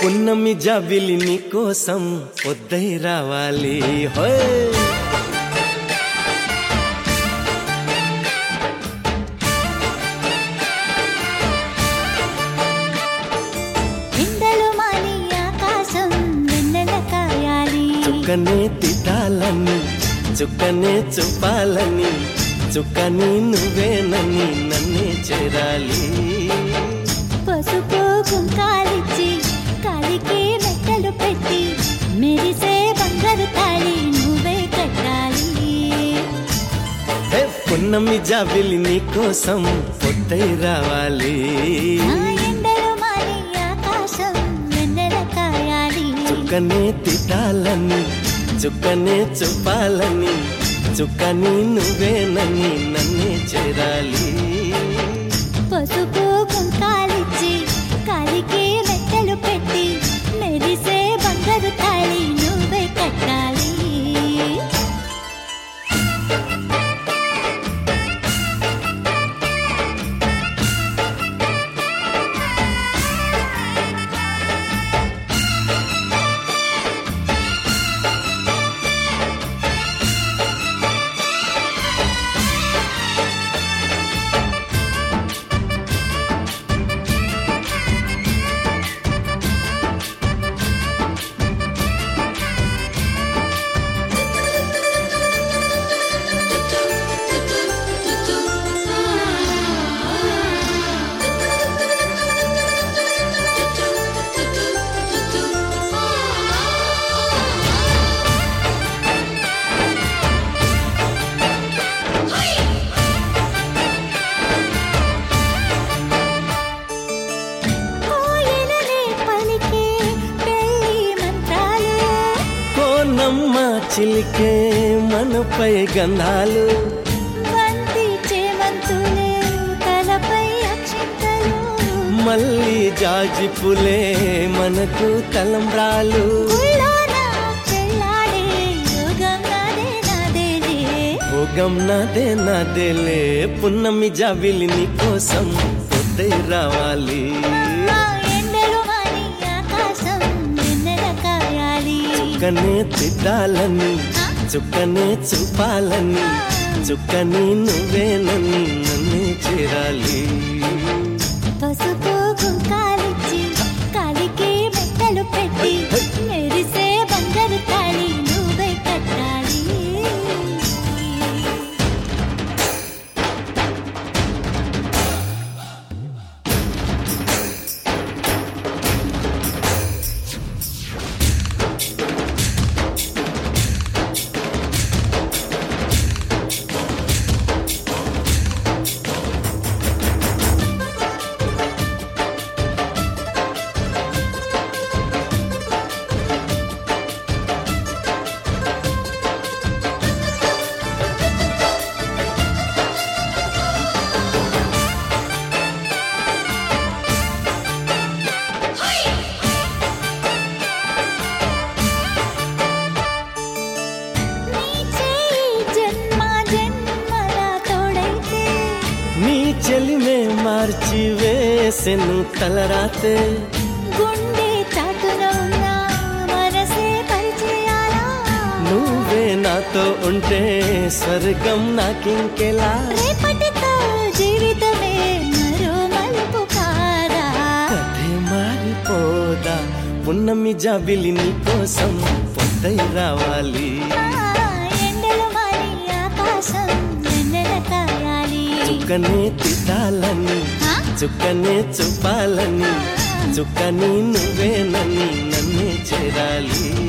పున్నమి జాబిలి నీ కోసం పొద్దై రావాలి హోయ్ ఎండలు మాని ఆకాశం వెన్నెల కాయాలి చుక్కనే తిట్టాలని చుక్కనే చూపాలని చుక్కని నువ్వేనని నన్నే చేరాలి పసుపు కుంకాలిచ్చి కాలికి మెట్టలు పెట్టి మెరిసే బంగారు తాళి నువ్వే కట్టాలి హే, పున్నమి జాబిలి నీ కోసం పొద్దై రావాలి ఆ ఎండలు మాని ఆకాశం వెన్నెల కాయాలి చుక్కనే తిట్టాలని చుక్కనే చూపాలని చుక్కని నువ్వేనని నన్నే చేరాలి పసుపు కుంకాలిచ్చి కాలికి మెట్టలు పెట్టి మెరిసే బంగారు తాళి నువ్వే కట్టాలి కోయిలనే పలికే పెళ్లి మంత్రాలు కోనమ్మ చిలికే మనపై గంధాలు బంతి చేమంతులే తలపై అక్షింతలు మళ్ళీ జాజి పులే మనకు తలంబ్రాలు గుళ్ళోన పెళ్ళాడే యోగం నాదే నాదేలే భోగం నాదే నాదేలే పున్నమి జాబిలి నీ కోసం పొద్దై రావాలి ఆ ఎండలు మాని ఆకాశం వెన్నెల కాయాలి చుక్కనే తిట్టాలని చుక్కనే చూపాలని చుక్కని నువ్వేనని నన్నే చేరాలి పసుపు కుంకాలిచ్చి కాలికి మెట్టలు పెట్టి మెరిసే బంగారు తాళి నువ్వే కట్టాలి నీ చేయి జన్మ జన్మల తోడైతే నీ చెలిమే మార్చి వేసెను తలరాతే గుండె చాటున ఉన్న మనసే పరిచయాలా నువ్వే నాతో ఉంటే స్వర్గం నాకింకెలా రేపటితో జీవితమే మరో మలుపు కాదా కథే మారిపోదా పున్నమి జాబిలి నీ కోసం పొద్దై రావాలి ఆ ఎండలు మారి ఆకాశం వెన్నెల కాయాలి చుక్కనే తిట్టాలని ఆ? చుక్కనే చూపాలని చుక్కని నువ్వేనని నన్నే చేరాలి